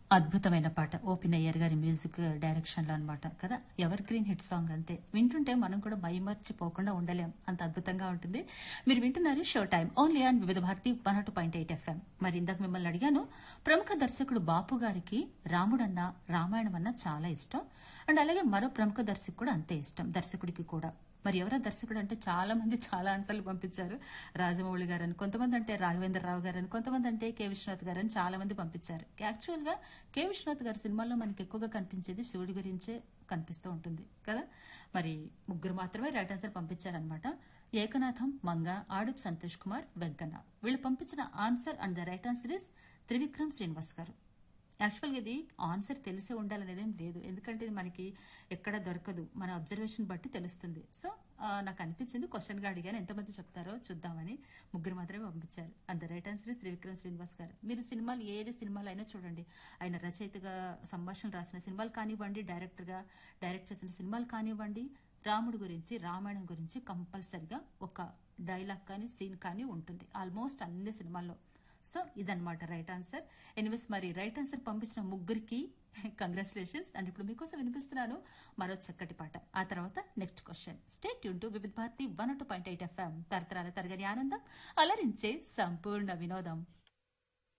అద్భుతమైన పాట ఓపెన్ అయ్యర్ గారి మ్యూజిక్ డైరెక్షన్ లో అనమాట కదా ఎవర్ గ్రీన్ హిట్ సాంగ్ అంతే వింటుంటే మనం కూడా మైమర్చిపోకుండా ఉండలేం అంత అద్భుతంగా ఉంటుంది మీరు వింటున్నారు show time only on Vividh Bharati one naught point eight FM మరి ఇందాక మిమ్మల్ని అడిగాను ప్రముఖ దర్శకుడు బాపు గారికి రాముడన్న రామాయణం అన్న చాలా ఇష్టం అండ్ అలాగే మరో ప్రముఖ దర్శకుడు కూడా అంతే ఇష్టం దర్శకుడికి కూడా మరి ఎవరో దర్శకుడు అంటే చాలా మంది చాలా ఆన్సర్లు పంపించారు రాజమౌళి గారు అని కొంతమంది అంటే రాఘవేంద్రరావు గారు అని కొంతమంది అంటే కె విశ్వనాథ్ గారు అని చాలా మంది పంపించారు యాక్చువల్ గా కె విశ్వనాథ్ గారి సినిమాల్లో మనకి ఎక్కువగా కనిపించేది శివుడి గురించే కనిపిస్తూ ఉంటుంది కదా మరి ముగ్గురు మాత్రమే రైట్ ఆన్సర్ పంపించారనమాట ఏకనాథం మంగ ఆడుప్ సంతోష్ కుమార్ వెంకన్న వీళ్ళు పంపించిన answer and the right answer is Trivikram Srinivas గారు యాక్చువల్గా ఇది ఆన్సర్ తెలిసే ఉండాలనేది ఏం లేదు ఎందుకంటే ఇది మనకి ఎక్కడ దొరకదు మన అబ్జర్వేషన్ బట్టి తెలుస్తుంది సో ఆ, నాకు అనిపించింది క్వశ్చన్గా అడిగాను ఎంతమంది చెప్తారో చూద్దామని ముగ్గురు మాత్రమే పంపించారు and the right answer is Trivikram Srinivas గారు మీరు సినిమాలు ఏ సినిమాలు అయినా చూడండి ఆయన రచయితగా సంభాషణ రాసిన సినిమాలు కానివ్వండి డైరెక్టర్గా డైరెక్ట్ చేసిన సినిమాలు కానివ్వండి రాముడి గురించి రామాయణం గురించి కంపల్సరిగా ఒక డైలాగ్ కానీ సీన్ కానీ ఉంటుంది ఆల్మోస్ట్ అన్ని సినిమాల్లో సో ఇదన్నమాట రైట్ ఆన్సర్ ఎనివేస్ మరి రైట్ ఆన్సర్ పంపించిన ముగ్గురికి కంగ్రాచులేషన్స్ అండ్ ఇప్పుడు మీకోసం వినిపిస్తున్నాను మరో చక్కటి పాట ఆ తర్వాత నెక్స్ట్ క్వశ్చన్ స్టేట్ యూన్ to Vividh Bharati one two point eight FM తరతరాల తరగని ఆనందం అలరించే సంపూర్ణ వినోదం